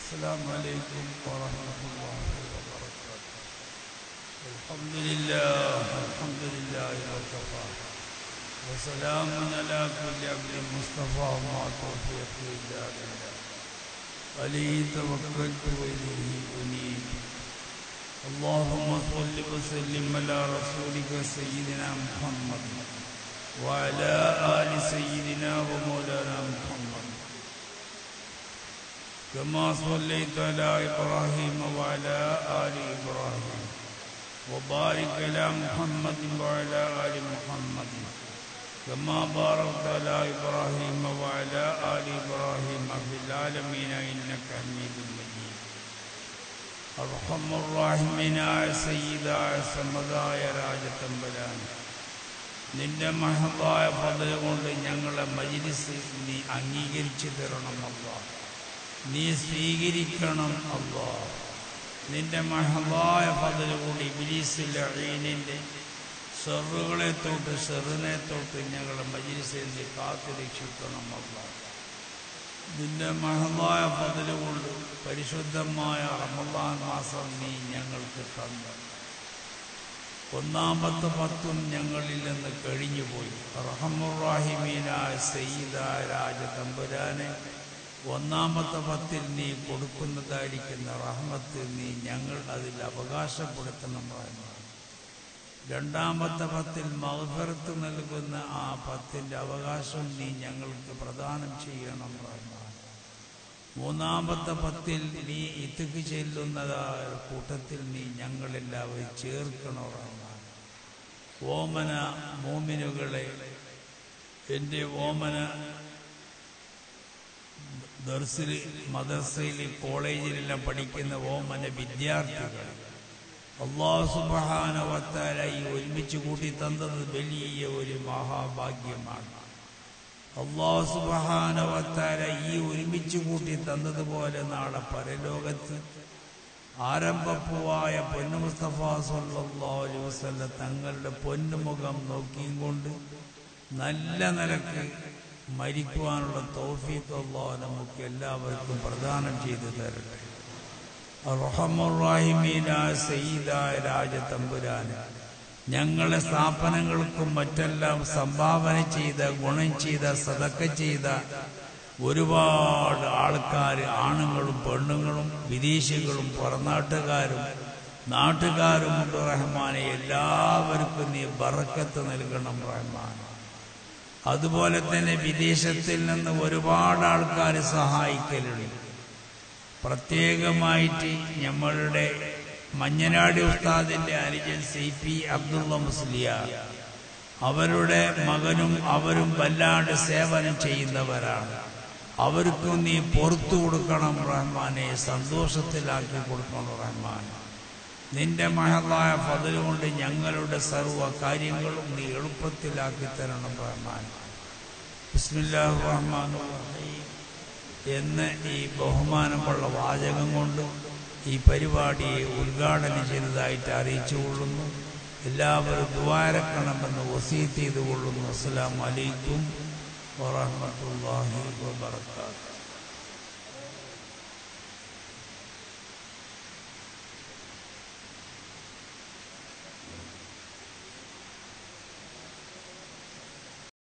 السلام عليكم ورحمة الله وبركاته الحمد لله الحمد لله وكفى وسلام على كل عبد مصطفى مع توفيق إلا بالله عليه توكلت وإليه أنيب اللهم صل وسلم على رسولك سيدنا محمد وعلى آل سيدنا ومولانا محمد كما صليت على إبراهيم وعلى آل إبراهيم وبارك على محمد وعلى آل محمد كما باركت على إبراهيم وعلى آل إبراهيم في العالمين إنك حميد مجيد أرحم الراحمين സയ്യിദായ സമതായ രാജത്തമ്പലാൻ നിന്റെ മഹതായ പദവി കൊണ്ട് ഞങ്ങളെ മജിലിസ് നീ അംഗീകരിച്ചു തരണം അല്ലാ നീ സ്വീകരിക്കണം അല്ലാ നിന്റെ മഹതായ പദവി കൊണ്ട് ഇബിലീസിലെ അഴീനിൻ്റെ സെറുകളെ തൊട്ട് സെറിനെ തൊട്ട് ഞങ്ങളെ മജിലിസിൽ നീ കാത്തു രക്ഷിക്കണം അല്ലാ നിന്റെ മഹതായ പതില് കൊണ്ട് പരിശുദ്ധമായ റമദാൻ മാസം നീ ഞങ്ങൾക്ക് തന്നു ഒന്നാമത്തെ പത്തും ഞങ്ങളിൽ നിന്ന് കഴിഞ്ഞുപോയി റഹമുറാഹിമീനായ സയ്യിദായ രാജതമ്പുരാനെ ഒന്നാമത്തെ പത്തിൽ നീ കൊടുക്കുന്നതായിരിക്കുന്ന റഹ്മത്ത് നീ ഞങ്ങൾ അതിൽ അവകാശപ്പെടുത്തണം റഹ്മാൻ രണ്ടാമത്തെ പത്തിൽ മഹഫറത്ത് നൽകുന്ന ആ പത്തിൻ്റെ അവകാശം നീ ഞങ്ങൾക്ക് പ്രദാനം ചെയ്യണം റഹ്മാൻ മൂന്നാമത്തെ പത്തിൽ നീ ഇത്തുക്ക് ചെല്ലുന്നതായ കൂട്ടത്തിൽ നീ ഞങ്ങളെല്ലാവരും ചേർക്കണോ റഹ്മാൻ ഓമന മോമിനുകളെ എൻ്റെ ഓമന ദർസിൽ മദർസയിൽ കോളേജിലെല്ലാം പഠിക്കുന്ന ഓമന വിദ്യാർത്ഥികൾ അള്ളാഹു സുബഹാനവത്താല ഈ ഒരുമിച്ച് കൂട്ടി തന്നത് വലിയ ഒരു മഹാഭാഗ്യമാണ് അള്ളാഹു സുബഹാനവത്താല ഈ ഒരുമിച്ച് കൂട്ടി തന്നതുപോലെ നാളെ പരലോകത്ത് ആരംഭപ്പുവായ പൊന്നു മുസ്തഫ സല്ലല്ലാഹു അലൈഹി വസല്ലം തങ്ങളുടെ പൊന്നുമുഖം നോക്കിയും കൊണ്ട് നല്ല നിലക്ക് മരിക്കുവാനുള്ള തൗഫീഖ് അള്ളാഹു നമുക്ക് എല്ലാവർക്കും പ്രദാനം ചെയ്തു തരട്ടെ റഹമുറാഹിമീനായ സയ്യിദായ രാജതമ്പുരാന് ഞങ്ങളെ സ്ഥാപനങ്ങൾക്കും മറ്റെല്ലാം സംഭാവന ചെയ്ത ഗുണം ചെയ്ത സതക്ക ചെയ്ത ഒരുപാട് ആൾക്കാർ ആണുങ്ങളും പെണ്ണുങ്ങളും വിദേശികളും പുറനാട്ടുകാരും നാട്ടുകാരും ഉണ്ട് റഹ്മാനെ എല്ലാവർക്കും നീ ബറക്കത്ത് നൽകണം റഹ്മാൻ അതുപോലെ തന്നെ വിദേശത്തിൽ നിന്ന് ഒരുപാട് ആൾക്കാർ സഹായിക്കലുണ്ട് പ്രത്യേകമായിട്ട് നമ്മളുടെ മഞ്ഞനാടി ഉസ്താദിന്റെ അനുജൻ സി പി അബ്ദുള്ള മുസ്ലിയാർ അവരുടെ മകനും അവരും വല്ലാണ്ട് സേവനം ചെയ്യുന്നവരാണ് അവർക്കും നീ പുറത്തു കൊടുക്കണം റഹ്മാനെ സന്തോഷത്തിലാക്കി കൊടുക്കണം റഹ്മാൻ നിന്റെ മഹതായ പതില് കൊണ്ട് ഞങ്ങളുടെ സർവ്വ കാര്യങ്ങളും നീ എളുപ്പത്തിലാക്കി തരണം റഹ്മാൻ ബിസ്മില്ലാഹ് റഹ്മാൻ റഹീം എന്ന് ഈ ബഹുമാനമുള്ള വാചകം കൊണ്ട് ഈ പരിപാടിയെ ഉദ്ഘാടനം ചെയ്തതായിട്ട് അറിയിച്ചു കൊള്ളുന്നു എല്ലാവരും ദ്വാരക്കണമെന്ന് വസീത്ത് ചെയ്തു കൊള്ളുന്നു അസ്സാം വലൈക്കും വറഹമത്തല്ലാഹി വബർക്കാത്തു